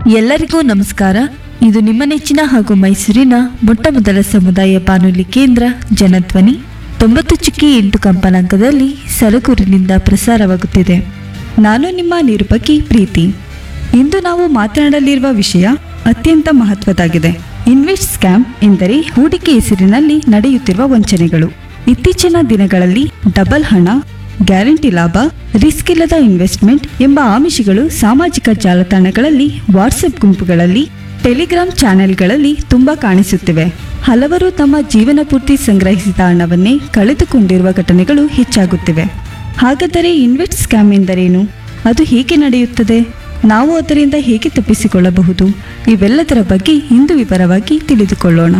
ಎಲ್ಲರಿಗೂ ನಮಸ್ಕಾರ ಇದು ನಿಮ್ಮ ನೆಚ್ಚಿನ ಹಾಗೂ ಮೈಸೂರಿನ ಮೊಟ್ಟಮೊದಲ ಸಮುದಾಯ ಬಾನುಲಿ ಕೇಂದ್ರ ಜನಧ್ವನಿ ತೊಂಬತ್ತು ಚುಕ್ಕಿ ಎಂಟು ಕಂಪನಾಂಕದಲ್ಲಿ ಸರಗೂರಿನಿಂದ ಪ್ರಸಾರವಾಗುತ್ತಿದೆ ನಾನು ನಿಮ್ಮ ನಿರೂಪಕಿ ಪ್ರೀತಿ ಇಂದು ನಾವು ಮಾತನಾಡಲಿರುವ ವಿಷಯ ಅತ್ಯಂತ ಮಹತ್ವದಾಗಿದೆ ಇನ್ವೆಸ್ಟ್ ಸ್ಕ್ಯಾಮ್ ಎಂದರೆ ಹೂಡಿಕೆ ಹೆಸರಿನಲ್ಲಿ ನಡೆಯುತ್ತಿರುವ ವಂಚನೆಗಳು ಇತ್ತೀಚಿನ ದಿನಗಳಲ್ಲಿ ಡಬಲ್ ಹಣ ಗ್ಯಾರಂಟಿ ಲಾಭ ರಿಸ್ಕ್ ಇಲ್ಲದ ಇನ್ವೆಸ್ಟ್ಮೆಂಟ್ ಎಂಬ ಆಮಿಷಗಳು ಸಾಮಾಜಿಕ ಜಾಲತಾಣಗಳಲ್ಲಿ ವಾಟ್ಸಪ್ ಗುಂಪುಗಳಲ್ಲಿ ಟೆಲಿಗ್ರಾಮ್ ಚಾನೆಲ್ಗಳಲ್ಲಿ ತುಂಬಾ ಕಾಣಿಸುತ್ತಿವೆ ಹಲವರು ತಮ್ಮ ಜೀವನ ಪೂರ್ತಿ ಸಂಗ್ರಹಿಸಿದ ಹಣವನ್ನೇ ಕಳೆದುಕೊಂಡಿರುವ ಘಟನೆಗಳು ಹೆಚ್ಚಾಗುತ್ತಿವೆ ಹಾಗಾದರೆ ಇನ್ವೆಸ್ಟ್ ಸ್ಕ್ಯಾಮ್ ಎಂದರೇನು ಅದು ಹೇಗೆ ನಡೆಯುತ್ತದೆ ನಾವು ಅದರಿಂದ ಹೇಗೆ ತಪ್ಪಿಸಿಕೊಳ್ಳಬಹುದು ಇವೆಲ್ಲದರ ಬಗ್ಗೆ ಇಂದು ವಿವರವಾಗಿ ತಿಳಿದುಕೊಳ್ಳೋಣ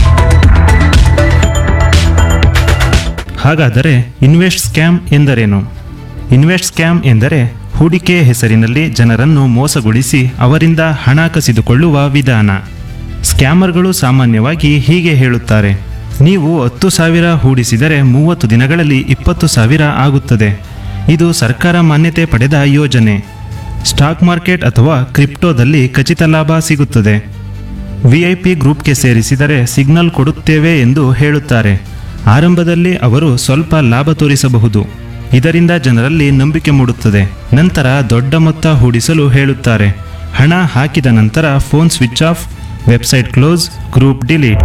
ಹಾಗಾದರೆ ಇನ್ವೆಸ್ಟ್ ಸ್ಕ್ಯಾಮ್ ಎಂದರೇನು ಇನ್ವೆಸ್ಟ್ ಸ್ಕ್ಯಾಮ್ ಎಂದರೆ ಹೂಡಿಕೆ ಹೆಸರಿನಲ್ಲಿ ಜನರನ್ನು ಮೋಸಗೊಳಿಸಿ ಅವರಿಂದ ಹಣ ಕಸಿದುಕೊಳ್ಳುವ ವಿಧಾನ ಸ್ಕ್ಯಾಮರ್ಗಳು ಸಾಮಾನ್ಯವಾಗಿ ಹೀಗೆ ಹೇಳುತ್ತಾರೆ ನೀವು ಹತ್ತು ಸಾವಿರ ಹೂಡಿಸಿದರೆ ಮೂವತ್ತು ದಿನಗಳಲ್ಲಿ ಇಪ್ಪತ್ತು ಸಾವಿರ ಆಗುತ್ತದೆ ಇದು ಸರ್ಕಾರ ಮಾನ್ಯತೆ ಪಡೆದ ಯೋಜನೆ ಸ್ಟಾಕ್ ಮಾರ್ಕೆಟ್ ಅಥವಾ ಕ್ರಿಪ್ಟೋದಲ್ಲಿ ಖಚಿತ ಲಾಭ ಸಿಗುತ್ತದೆ ವಿಐಪಿ ಗ್ರೂಪ್ಗೆ ಸೇರಿಸಿದರೆ ಸಿಗ್ನಲ್ ಕೊಡುತ್ತೇವೆ ಎಂದು ಹೇಳುತ್ತಾರೆ ಆರಂಭದಲ್ಲಿ ಅವರು ಸ್ವಲ್ಪ ಲಾಭ ತೋರಿಸಬಹುದು ಇದರಿಂದ ಜನರಲ್ಲಿ ನಂಬಿಕೆ ಮೂಡುತ್ತದೆ ನಂತರ ದೊಡ್ಡ ಮೊತ್ತ ಹೂಡಿಸಲು ಹೇಳುತ್ತಾರೆ ಹಣ ಹಾಕಿದ ನಂತರ phone switch off website close group delete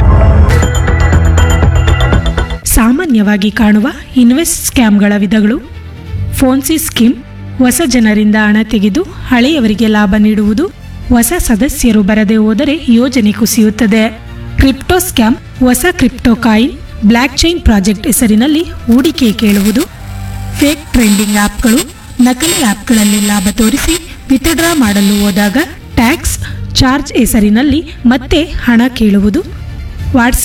ಸಾಮಾನ್ಯವಾಗಿ ಕಾಣುವ ಇನ್ವೆಸ್ಟ್ ಸ್ಕ್ಯಾಮ್ಗಳ ವಿಧಗಳು ಫೋನ್ಸಿ ಸ್ಕೀಮ್ ಹೊಸ ಜನರಿಂದ ಹಣ ತೆಗೆದು ಹಳೆಯವರಿಗೆ ಲಾಭ ನೀಡುವುದು ಹೊಸ ಸದಸ್ಯರು ಬರದೆ ಹೋದರೆ ಯೋಜನೆ ಕುಸಿಯುತ್ತದೆ ಕ್ರಿಪ್ಟೋ ಸ್ಕ್ಯಾಮ್ ಹೊಸ crypto coin blockchain project ಹೆಸರಿನಲ್ಲಿ ಹೂಡಿಕೆ ಕೇಳುವುದು ಫೇಕ್ ಟ್ರೆಂಡಿಂಗ್ ಆ್ಯಪ್ಗಳು ನಕಲಿ ಆ್ಯಪ್ಗಳಲ್ಲಿ ಲಾಭ ತೋರಿಸಿ ವಿತ್ಡ್ರಾ ಮಾಡಲು ಹೋದಾಗ ಟ್ಯಾಕ್ಸ್ ಚಾರ್ಜ್ ಹೆಸರಿನಲ್ಲಿ ಮತ್ತೆ ಹಣ ಕೇಳುವುದು ವಾಟ್ಸ್